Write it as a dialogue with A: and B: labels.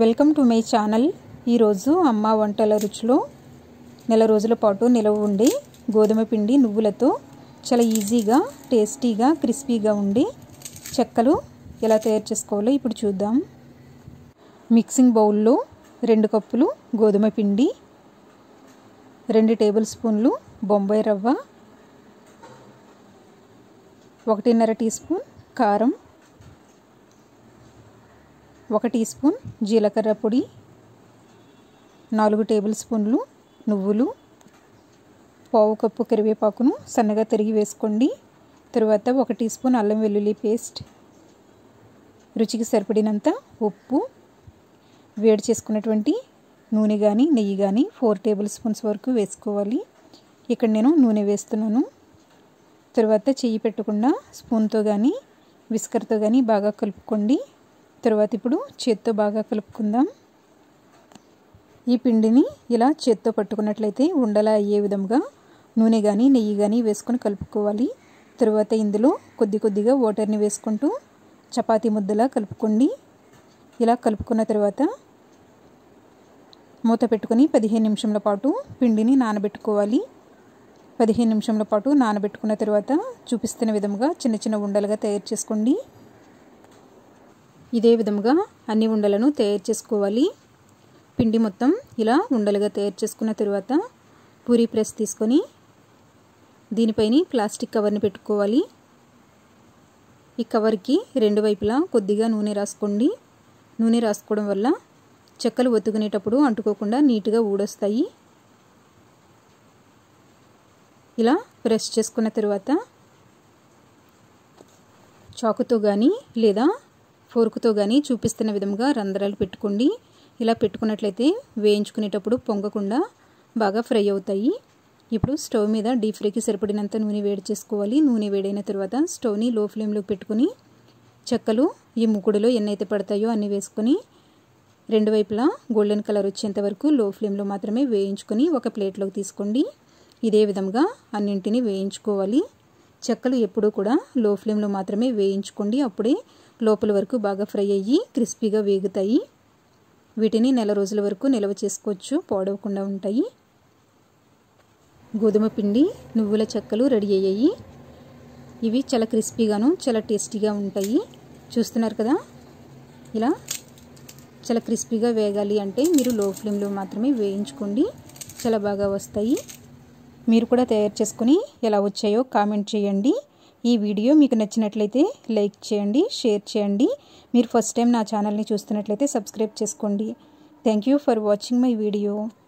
A: welcome to my channel ఈరోజు అమ్మ వంటల రుచిలో నెల రోజుల పాటు నిలవ ఉండే గోధుమ పిండి నువ్వులతో చాలా ఈజీగా టేస్టీగా క్రిస్పీగా ఉండి చెక్కలు ఎలా తయారు చేసుకోవాలో ఇప్పుడు చూద్దాం మిక్సింగ్ బౌల్లో రెండు కప్పులు గోధుమ పిండి రెండు టేబుల్ స్పూన్లు బొంబాయి రవ్వ ఒకటిన్నర టీ స్పూన్ కారం ఒక టీ స్పూన్ జీలకర్ర పొడి నాలుగు టేబుల్ స్పూన్లు నువ్వులు పావు కప్పు కరివేపాకును సన్నగా తరిగి వేసుకోండి తరువాత ఒక టీ స్పూన్ అల్లం వెల్లుల్లి పేస్ట్ రుచికి సరిపడినంత ఉప్పు వేడి చేసుకున్నటువంటి నూనె కానీ నెయ్యి కానీ ఫోర్ టేబుల్ స్పూన్స్ వరకు వేసుకోవాలి ఇక్కడ నేను నూనె వేస్తున్నాను తర్వాత చెయ్యి పెట్టకుండా స్పూన్తో కానీ విస్కర్తో కానీ బాగా కలుపుకోండి తర్వాత ఇప్పుడు చేత్తో బాగా కలుపుకుందాం ఈ పిండిని ఇలా చేత్తో పట్టుకున్నట్లయితే ఉండలా అయ్యే విధంగా నూనె కానీ నెయ్యి కానీ వేసుకొని కలుపుకోవాలి తరువాత ఇందులో కొద్ది కొద్దిగా వాటర్ని వేసుకుంటూ చపాతీ ముద్దలా కలుపుకోండి ఇలా కలుపుకున్న తర్వాత మూత పెట్టుకొని పదిహేను నిమిషంల పాటు పిండిని నానబెట్టుకోవాలి పదిహేను నిమిషంల పాటు నానబెట్టుకున్న తర్వాత చూపిస్తున్న విధంగా చిన్న చిన్న ఉండలుగా తయారు చేసుకోండి ఇదే విధంగా అన్ని ఉండలను తయారు చేసుకోవాలి పిండి మొత్తం ఇలా ఉండలుగా తయారు చేసుకున్న తర్వాత పూరీ ప్రెస్ తీసుకొని దీనిపైన ప్లాస్టిక్ కవర్ని పెట్టుకోవాలి ఈ కవర్కి రెండు వైపులా కొద్దిగా నూనె రాసుకోండి నూనె రాసుకోవడం వల్ల చెక్కలు ఒత్తుకునేటప్పుడు అంటుకోకుండా నీట్గా ఊడొస్తాయి ఇలా ప్రెస్ చేసుకున్న తర్వాత చాకుతో కానీ లేదా ఫోర్కుతో కానీ చూపిస్తున్న విధంగా రంధ్రాలు పెట్టుకోండి ఇలా పెట్టుకున్నట్లయితే వేయించుకునేటప్పుడు పొంగకుండా బాగా ఫ్రై అవుతాయి ఇప్పుడు స్టవ్ మీద డీప్ ఫ్రైకి సరిపడినంత నూనె వేడి చేసుకోవాలి నూనె వేడైన తర్వాత స్టవ్ని లో ఫ్లేమ్లో పెట్టుకుని చెక్కలు ఈ ముకుడులో ఎన్నైతే పడతాయో అన్నీ వేసుకొని రెండు వైపులా గోల్డెన్ కలర్ వచ్చేంత వరకు లో ఫ్లేమ్లో మాత్రమే వేయించుకొని ఒక ప్లేట్లోకి తీసుకోండి ఇదే విధంగా అన్నింటినీ వేయించుకోవాలి చెక్కలు ఎప్పుడూ కూడా లో ఫ్లేమ్లో మాత్రమే వేయించుకోండి అప్పుడే లోపల వరకు బాగా ఫ్రై అయ్యి క్రిస్పీగా వేగుతాయి వీటిని నెల రోజుల వరకు నిల్వ చేసుకోవచ్చు పాడవకుండా ఉంటాయి గోధుమ పిండి నువ్వుల చెక్కలు రెడీ అయ్యాయి ఇవి చాలా క్రిస్పీగాను చాలా టేస్టీగా ఉంటాయి చూస్తున్నారు కదా ఇలా చాలా క్రిస్పీగా వేగాలి అంటే మీరు లో ఫ్లేమ్లో మాత్రమే వేయించుకోండి చాలా బాగా వస్తాయి మీరు కూడా తయారు చేసుకుని ఎలా వచ్చాయో కామెంట్ చేయండి ఈ వీడియో మీకు నచ్చినట్లయితే లైక్ చేయండి షేర్ చేయండి మీరు ఫస్ట్ టైం నా ఛానల్ని చూస్తున్నట్లయితే సబ్స్క్రైబ్ చేసుకోండి thank you for watching my video